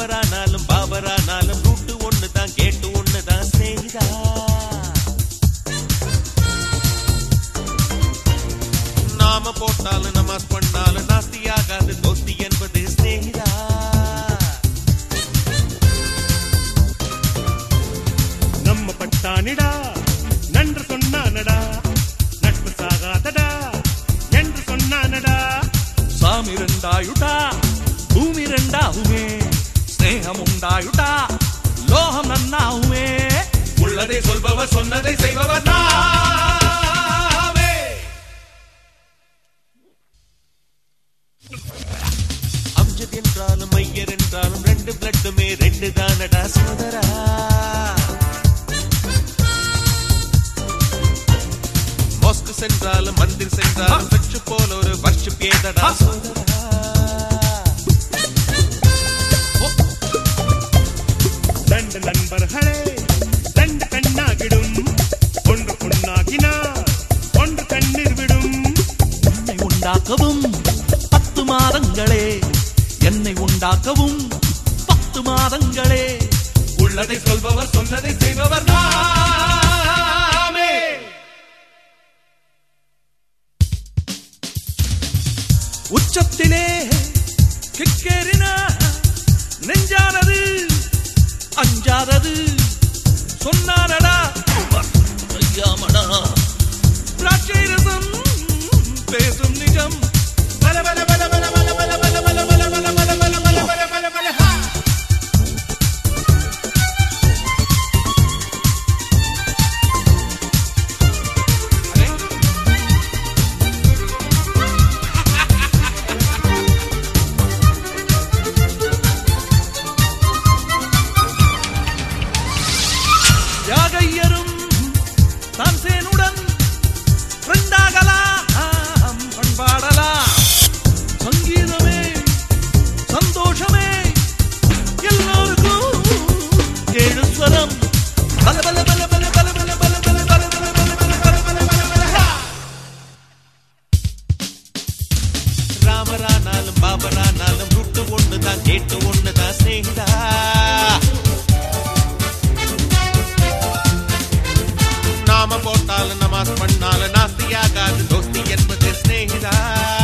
ராமரானாலும் பாபரானாலும் route ஒண்ணுதான் கேட்டு ஒண்ணுதான் ஸ்நேகிதா நாம போட்டாலும் நமாஸ் பண்ணாலும் நாஸ்தியாகாது தோஸ்தி என்பது ஸ்நேகிதா நம்ம பட்டானிடா நன்று சொன்னானடா நட்பு சாகாதடா என்று சொன்னானடா சாமி ரெண்டாயுட்டா பூமி ரெண்டாகுமே ஸ்நேகம் உண்டாயுட்டா லோகம் நன்னாகுமே உள்ளதை சொல்பவர் சொன்னதை செய்பவர் நாமே அம்ஜத் என்றாலும் ஐயர் என்றாலும் ரெண்டு பிளட்டுமே ரெண்டு தானடா சோதரா மாஸ்க் சென்றாலும் மந்திர் சென்றாலும் சச்சு போல ஒரு வர்ஷம் ஏதடா சோதரா ரெண்டு நண்பர்களே ரெண்டு கண்ணாகிடும் ஒன்று பொண்ணாகினார் ஒன்று கண்ணீர் விடும் என்னை உண்டாக்கவும் பத்து மாதங்களே என்னை உண்டாக்கவும் பத்து மாதங்களே உள்ளதை சொல்பவர் சொன்னதை செய்பவர் நாமே உச்சத்திலே கிக்கேறின நெஞ்சானது அஞ்சாதது சொன்னானடா ஐயாமடா திராட்சை ரசம் பேசும் நிஜம் பல பல பல பல பல பல பல பல பல பல பல பல பல பல பல பல ஹா. அரே. யாகையரும் தான்சேனுடன் ஃப்ரெண்டாகலாம் பண்பாடலாம் சங்கீதமே சந்தோஷமே எல்லோருக்கும் ஏழு ஸ்வரம் பல பல பல பல பல பல பல பல பல பல பல பல பல பல பல பல ஹா. ராமரானாலும் பாபரானாலும் ரூட்டு ஒண்ணுதான் கேட்டு ஒண்ணுதான் ஸ்நேகிதா நாம போட்டாலும் நமாஸ் பண்ணாலும் நாஸ்தியாகாது தோஸ்தி என்பது ஸ்நேகிதா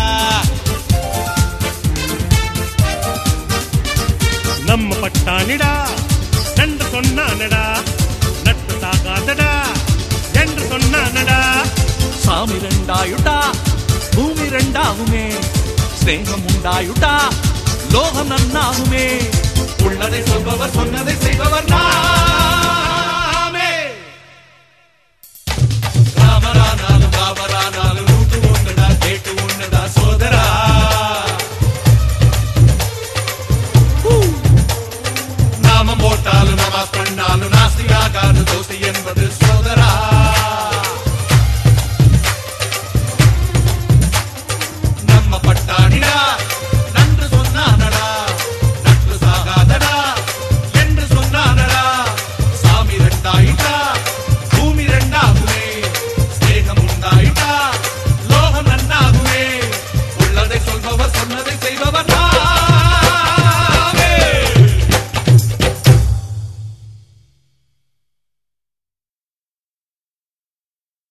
நம்ம பட்டானிடா நன்று சொன்னானடா நட்பு சாகாதடா என்று சொன்னானடா சாமி ரெண்டாயுட்டா பூமி ரெண்டாகுமே ஸ்நேகம் உண்டாயுட்டா லோகம் நன்னாகுமே உள்ளதை சொல்பவர் சொன்னதை செய்பவர் நான்